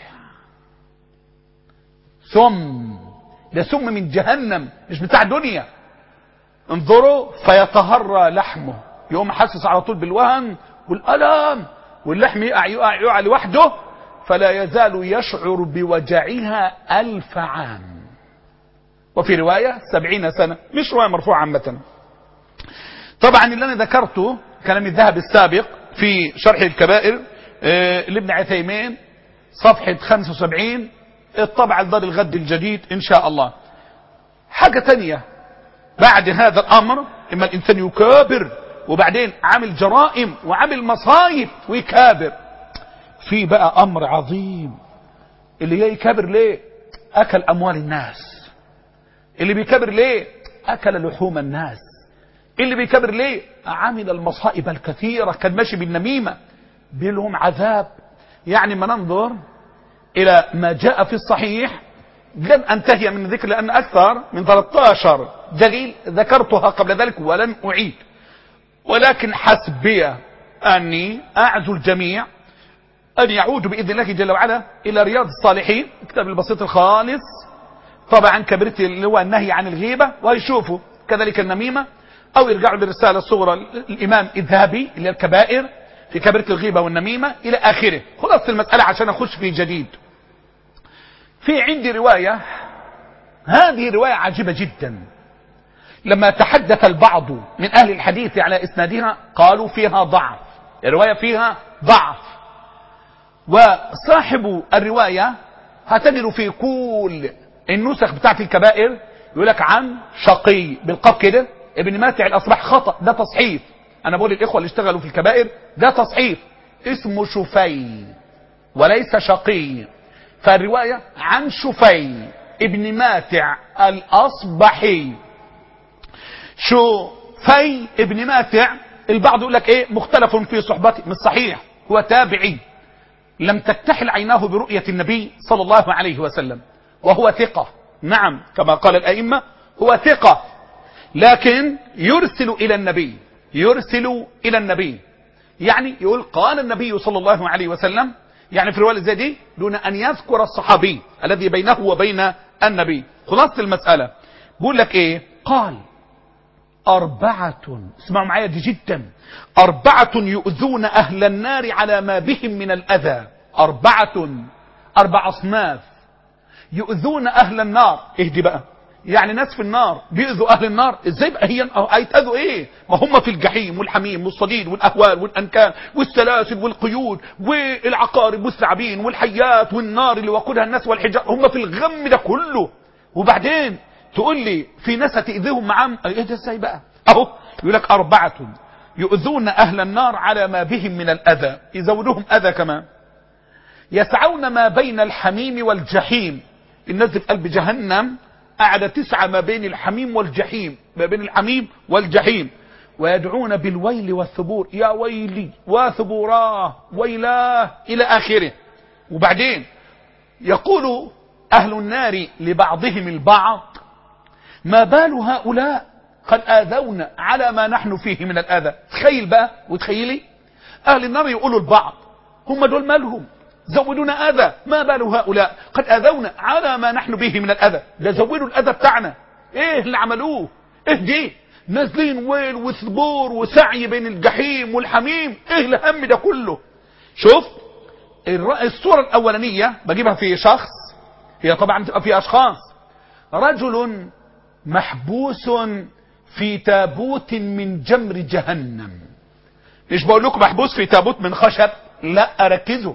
سم ده سم من جهنم مش بتاع دنيا انظروا فيتهرى لحمه يقوم حاسس على طول بالوهن والألم واللحم يقع يقع يقع لوحده فلا يزال يشعر بوجعها ألف عام وفي رواية سبعين سنة مش رواية مرفوعة عامة طبعا اللي أنا ذكرته كلام الذهب السابق في شرح الكبائر آه لابن عثيمين صفحة 75 الطبع الدار الغد الجديد إن شاء الله حاجة تانية بعد هذا الأمر إما الإنسان يكابر وبعدين عامل جرائم وعامل مصايب ويكابر في بقى أمر عظيم اللي جاي يكابر ليه أكل أموال الناس اللي بيكابر ليه أكل لحوم الناس اللي بيكابر ليه عمل المصائب الكثيرة كان ماشي بالنميمة بلهم عذاب يعني ما ننظر إلى ما جاء في الصحيح لن أنتهي من ذكر لأن أكثر من 13 دليل ذكرتها قبل ذلك ولن أعيد ولكن حسبي أني أعزو الجميع أن يعودوا بإذن الله جل وعلا إلى رياض الصالحين الكتاب البسيط الخالص طبعا كبرت اللي هو النهي عن الغيبة ويشوفوا كذلك النميمة أو يرجعوا للرسالة الصغرى الإمام الذهبي اللي هي الكبائر في كبيرة الغيبة والنميمة إلى آخره خلاص المسألة عشان أخش في جديد في عندي رواية هذه رواية عجيبة جدا لما تحدث البعض من أهل الحديث على إسنادها قالوا فيها ضعف الرواية فيها ضعف وصاحب الرواية هتجد في كل النسخ بتاعت الكبائر يقول لك عن شقي بالقاف كده ابن ماتع الأصبح خطأ ده تصحيف أنا بقول للإخوة اللي اشتغلوا في الكبائر ده تصحيف اسمه شفي وليس شقي فالرواية عن شفي ابن ماتع الأصبحي شفي ابن ماتع البعض يقول لك ايه مختلف في صحبته مش صحيح هو تابعي لم تكتحل عيناه برؤية النبي صلى الله عليه وسلم وهو ثقة نعم كما قال الأئمة هو ثقة لكن يرسل إلى النبي يرسل إلى النبي يعني يقول قال النبي صلى الله عليه وسلم يعني في الرواية زي دي دون أن يذكر الصحابي الذي بينه وبين النبي خلاصة المسألة بقول لك إيه قال أربعة اسمعوا معايا دي جدا أربعة يؤذون أهل النار على ما بهم من الأذى أربعة أربع أصناف يؤذون أهل النار اهدي بقى يعني ناس في النار بيؤذوا أهل النار ازاي بقى هي هيتأذوا ايه ما هم في الجحيم والحميم والصديد والأهوال والأنكال والسلاسل والقيود والعقارب والثعابين والحيات والنار اللي وقودها الناس والحجار هم في الغم ده كله وبعدين تقول لي في ناس هتأذيهم معاهم ايه ده ازاي بقى اهو يقول لك أربعة يؤذون أهل النار على ما بهم من الأذى يزودوهم أذى كمان يسعون ما بين الحميم والجحيم الناس في قلب جهنم قاعدة تسعى ما بين الحميم والجحيم ما بين الحميم والجحيم ويدعون بالويل والثبور يا ويلي وثبوراه ويلاه إلى آخره وبعدين يقول أهل النار لبعضهم البعض ما بال هؤلاء قد آذونا على ما نحن فيه من الأذى تخيل بقى وتخيلي أهل النار يقولوا البعض هم دول مالهم زودونا أذى ما بال هؤلاء قد أذونا على ما نحن به من الأذى ده زودوا الأذى بتاعنا إيه اللي عملوه إيه دي نازلين ويل وثبور وسعي بين الجحيم والحميم إيه الهم ده كله شوف الصورة الأولانية بجيبها في شخص هي طبعا تبقى في أشخاص رجل محبوس في تابوت من جمر جهنم مش بقول لكم محبوس في تابوت من خشب لا ركزوا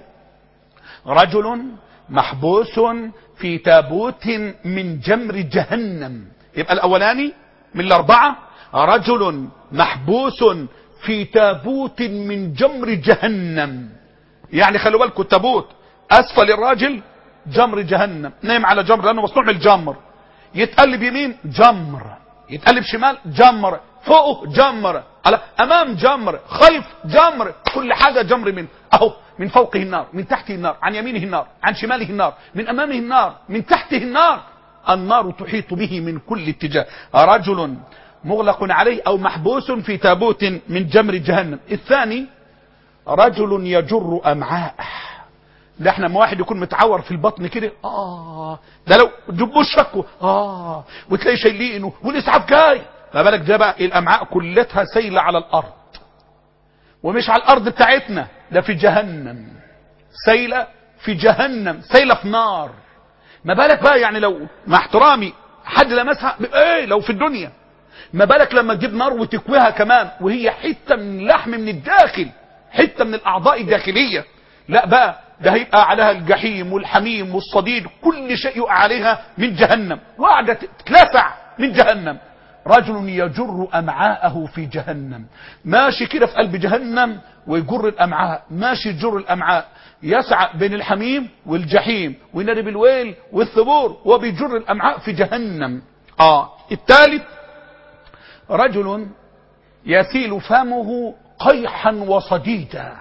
رجل محبوس في تابوت من جمر جهنم يبقى الاولاني من الاربعه رجل محبوس في تابوت من جمر جهنم يعني خلوا بالكم التابوت اسفل الراجل جمر جهنم نايم على جمر لانه مصنوع من الجمر يتقلب يمين جمر يتقلب شمال جمر فوقه جمر على امام جمر خلف جمر كل حاجه جمر منه اهو من فوقه النار من تحته النار عن يمينه النار عن شماله النار من امامه النار من تحته النار النار تحيط به من كل اتجاه رجل مغلق عليه او محبوس في تابوت من جمر جهنم الثاني رجل يجر امعاء ده احنا ما واحد يكون متعور في البطن كده اه ده لو جبوه شكه اه وتلاقي شايلينه والاسعاف جاي ما بالك ده بقى الامعاء كلتها سايله على الارض ومش على الارض بتاعتنا ده في جهنم سايله في جهنم سايله في نار ما بالك بقى يعني لو مع احترامي حد لمسها ايه لو في الدنيا ما بالك لما تجيب نار وتكويها كمان وهي حته من لحم من الداخل حته من الاعضاء الداخليه لا بقى ده هيبقى عليها الجحيم والحميم والصديد كل شيء يقع عليها من جهنم وقعدة تتلسع من جهنم رجل يجر أمعاءه في جهنم ماشي كده في قلب جهنم ويجر الأمعاء ماشي يجر الأمعاء يسعى بين الحميم والجحيم وينادي بالويل والثبور وبيجر الأمعاء في جهنم آه الثالث رجل يسيل فمه قيحا وصديدا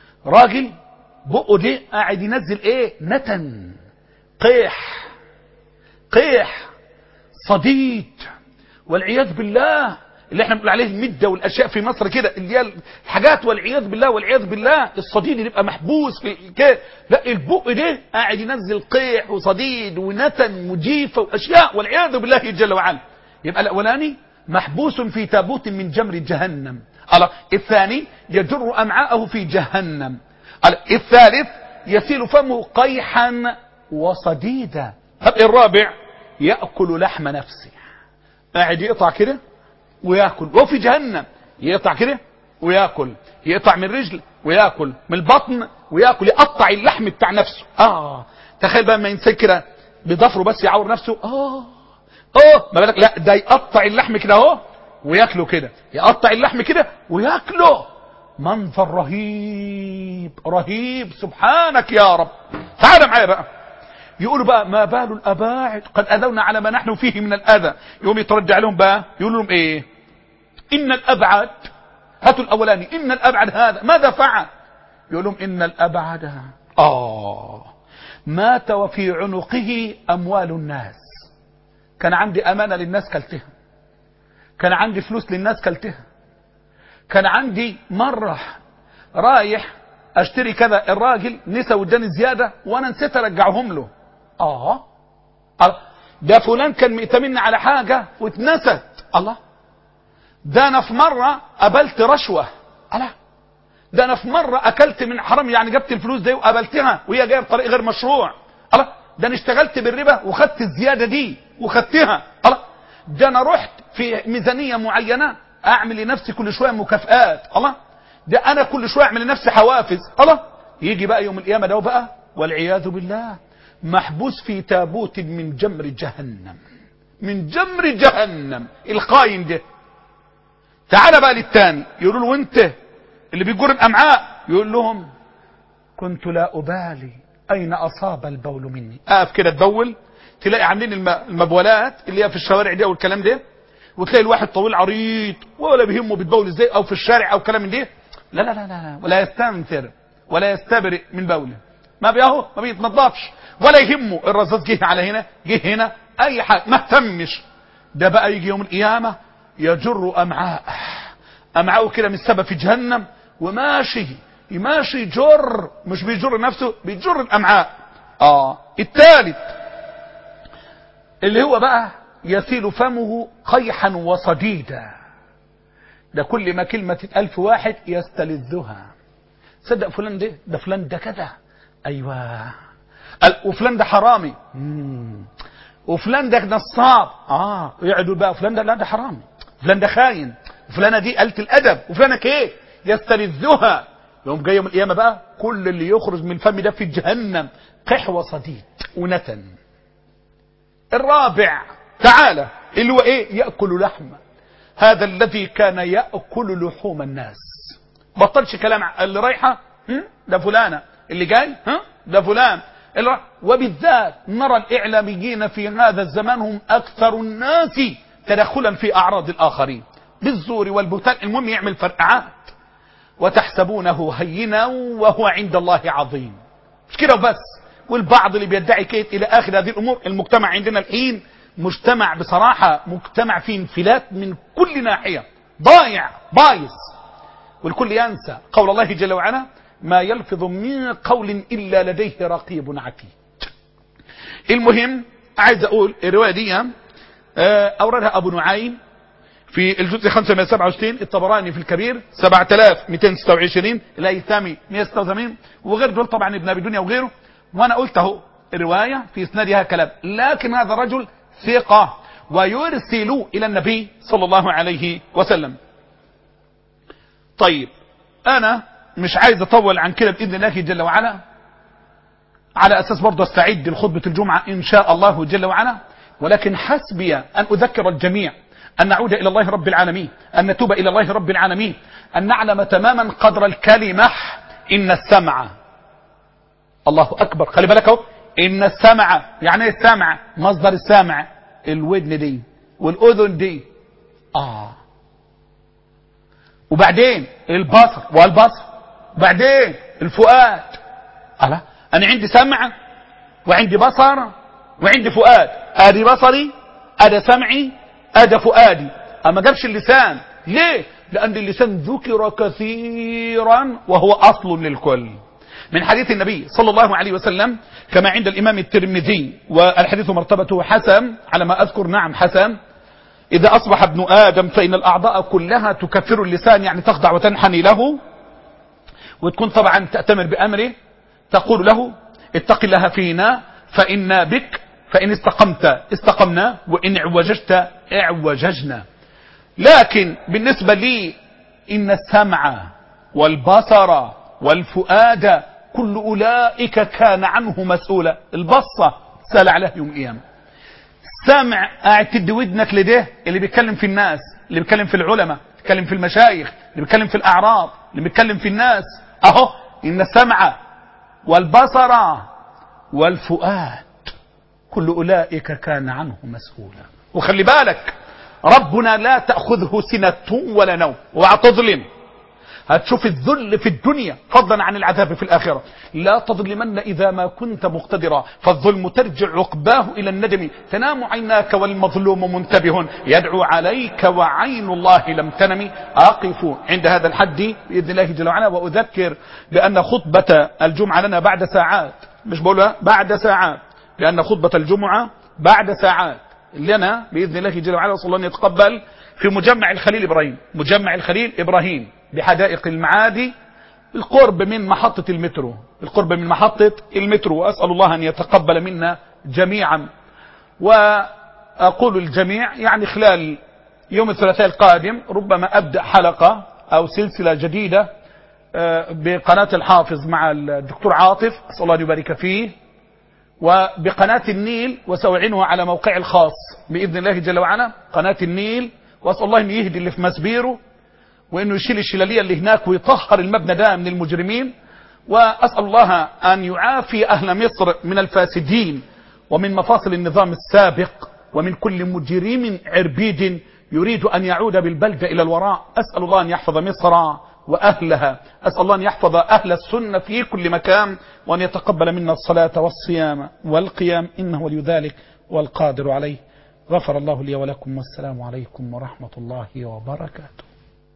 راجل بقه دي قاعد ينزل ايه نتن قيح قيح صديد والعياذ بالله اللي احنا بنقول عليه المده والاشياء في مصر كده اللي هي الحاجات والعياذ بالله والعياذ بالله الصديد اللي يبقى محبوس في كده لا البق ده قاعد ينزل قيح وصديد ونتن وجيفه واشياء والعياذ بالله جل وعلا يبقى الاولاني محبوس في تابوت من جمر جهنم الله الثاني يجر امعاءه في جهنم الله الثالث يسيل فمه قيحا وصديدا طب الرابع ياكل لحم نفسه قاعد يقطع كده وياكل وهو في جهنم يقطع كده وياكل يقطع من رجل وياكل من البطن وياكل يقطع اللحم بتاع نفسه اه تخيل بقى ما ينسى كده بضفره بس يعور نفسه اه اه ما بالك لا ده يقطع اللحم كده اهو وياكله كده يقطع اللحم كده وياكله منظر رهيب رهيب سبحانك يا رب تعال معايا بقى يقولوا بقى ما بال الاباعد قد اذونا على ما نحن فيه من الاذى يقوم يترجع عليهم بقى يقول لهم ايه ان الابعد هاتوا الاولاني ان الابعد هذا ماذا فعل يقول لهم ان الابعد اه مات وفي عنقه اموال الناس كان عندي امانه للناس كلتها كان عندي فلوس للناس كلتها كان عندي مره رايح اشتري كذا الراجل نسى واداني زياده وانا نسيت ارجعهم له اه ده فلان كان مئتمن على حاجه واتنست الله ده انا في مره قبلت رشوه الله ده انا في مره اكلت من حرام يعني جبت الفلوس دي وقبلتها وهي جايه بطريق غير مشروع الله ده انا اشتغلت بالربا وخدت الزياده دي وخدتها الله ده انا رحت في ميزانيه معينه اعمل لنفسي كل شويه مكافآت الله ده انا كل شويه اعمل لنفسي حوافز الله يجي بقى يوم القيامه ده بقى والعياذ بالله محبوس في تابوت من جمر جهنم من جمر جهنم القاين ده تعال بقى للتاني يقولوا له وانت اللي بيجر الامعاء يقول لهم كنت لا ابالي اين اصاب البول مني اقف كده تبول تلاقي عاملين الم- المبولات اللي هي في الشوارع دي او الكلام ده وتلاقي الواحد طويل عريض ولا بيهمه بتبول ازاي او في الشارع او كلام من ده لا لا لا لا ولا يستنثر ولا يستبرئ من بوله ما بيهو ما بيتنضفش ولا يهمه الرصاص جه على هنا جه هنا اي حاجه ما اهتمش ده بقى يجي يوم القيامه يجر امعاء امعاءه كده من السبب في جهنم وماشي ماشي جر مش بيجر نفسه بيجر الامعاء اه الثالث اللي هو بقى يسيل فمه قيحا وصديدا ده كل ما كلمة تتقال في واحد يستلذها صدق فلان ده ده فلان ده كذا ايوه قال وفلان ده حرامي مم. وفلان ده نصاب اه يقعدوا بقى فلان ده لا ده حرامي فلان ده خاين وفلانه دي قلة الادب وفلانه ايه يستلذها يوم جاي يوم القيامه بقى كل اللي يخرج من فم ده في جهنم قح وصديد ونتن الرابع تعالى اللي هو ايه ياكل لحمه هذا الذي كان ياكل لحوم الناس بطلش كلام ع- اللي رايحه هم؟ ده فلانه اللي جاي ها ده فلان اللي رايح. وبالذات نرى الاعلاميين في هذا الزمان هم اكثر الناس تدخلا في اعراض الاخرين بالزور والبهتان المهم يعمل فرقعات وتحسبونه هينا وهو عند الله عظيم مش كده وبس والبعض اللي بيدعي كيت الى اخر هذه الامور المجتمع عندنا الحين مجتمع بصراحة مجتمع فيه انفلات من كل ناحية ضايع بايظ والكل ينسى قول الله جل وعلا ما يلفظ من قول إلا لديه رقيب عتيد المهم عايز أقول الرواية دي آه، أوردها أبو نعيم في الجزء 567 الطبراني في الكبير 7226 الأيثامي 186 وغير دول طبعا ابن أبي دنيا وغيره وأنا قلت اهو الرواية في إسنادها كلام لكن هذا رجل ثقة ويرسل إلى النبي صلى الله عليه وسلم طيب أنا مش عايز أطول عن كده بإذن الله جل وعلا على أساس برضه استعد لخطبة الجمعة إن شاء الله جل وعلا ولكن حسبي أن أذكر الجميع أن نعود إلى الله رب العالمين أن نتوب إلى الله رب العالمين أن نعلم تماما قدر الكلمة إن السمع الله أكبر خلي بالك اهو إن السمع يعني إيه السمع مصدر السمع الودن دي والأذن دي آه وبعدين البصر والبصر بعدين الفؤاد ألا أنا عندي سمع وعندي بصر وعندي فؤاد ادي بصري ادي سمعي ادي فؤادي اما جابش اللسان ليه لان اللسان ذكر كثيرا وهو اصل للكل من حديث النبي صلى الله عليه وسلم كما عند الامام الترمذي والحديث مرتبته حسن على ما اذكر نعم حسن اذا اصبح ابن ادم فان الاعضاء كلها تكفر اللسان يعني تخضع وتنحني له وتكون طبعا تأتمر بأمره تقول له اتق الله فينا فإنا بك فإن استقمت استقمنا وإن اعوججت اعوججنا لكن بالنسبة لي إن السمع والبصر والفؤاد كل أولئك كان عنه مسؤولا البصة سال عليه يوم القيامة سمع قاعد تدي ودنك لده اللي بيتكلم في الناس اللي بيتكلم في العلماء بيتكلم في المشايخ اللي بيتكلم في الأعراض اللي بيتكلم في الناس أهو إن السمع والبصر والفؤاد كل أولئك كان عنه مسؤولا وخلي بالك ربنا لا تأخذه سنة ولا نوم وتظلم هتشوف الذل في الدنيا فضلا عن العذاب في الآخرة لا تظلمن إذا ما كنت مقتدرا فالظلم ترجع عقباه إلى الندم تنام عيناك والمظلوم منتبه يدعو عليك وعين الله لم تنم أقف عند هذا الحد بإذن الله جل وعلا وأذكر بأن خطبة الجمعة لنا بعد ساعات مش بقولها بعد ساعات لأن خطبة الجمعة بعد ساعات لنا بإذن الله جل وعلا صلى الله أن يتقبل في مجمع الخليل إبراهيم مجمع الخليل إبراهيم بحدائق المعادي القرب من محطة المترو القرب من محطة المترو وأسأل الله أن يتقبل منا جميعا وأقول الجميع يعني خلال يوم الثلاثاء القادم ربما أبدأ حلقة أو سلسلة جديدة بقناة الحافظ مع الدكتور عاطف أسأل الله أن يبارك فيه وبقناة النيل وسأعينها على موقع الخاص بإذن الله جل وعلا قناة النيل وأسأل الله أن يهدي اللي في مسبيره وأنه يشيل الشلالية اللي هناك ويطهر المبنى ده من المجرمين وأسأل الله أن يعافي أهل مصر من الفاسدين ومن مفاصل النظام السابق ومن كل مجرم عربيد يريد أن يعود بالبلدة إلى الوراء أسأل الله أن يحفظ مصر وأهلها أسأل الله أن يحفظ أهل السنة في كل مكان وأن يتقبل منا الصلاة والصيام والقيام إنه ولي ذلك والقادر عليه غفر الله لي ولكم والسلام عليكم ورحمة الله وبركاته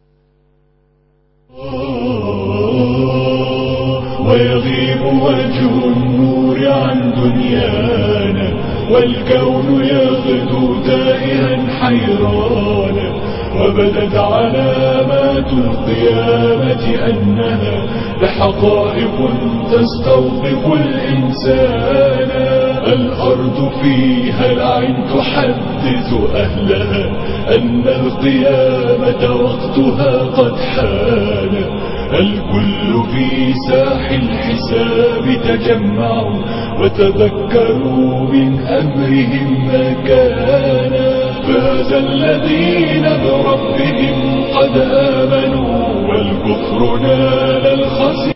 ويغيب وجه النور عن دنيانا والكون يغدو تائها حيرانا وبدت علامات القيامة أنها لحقائق تستوقف الإنسان الأرض فيها العين تحدث أهلها أن القيامة وقتها قد حان الكل في ساح الحساب تجمعوا وتذكروا من أمرهم ما كان فاز الذين بربهم قد آمنوا والكفر نال الخسر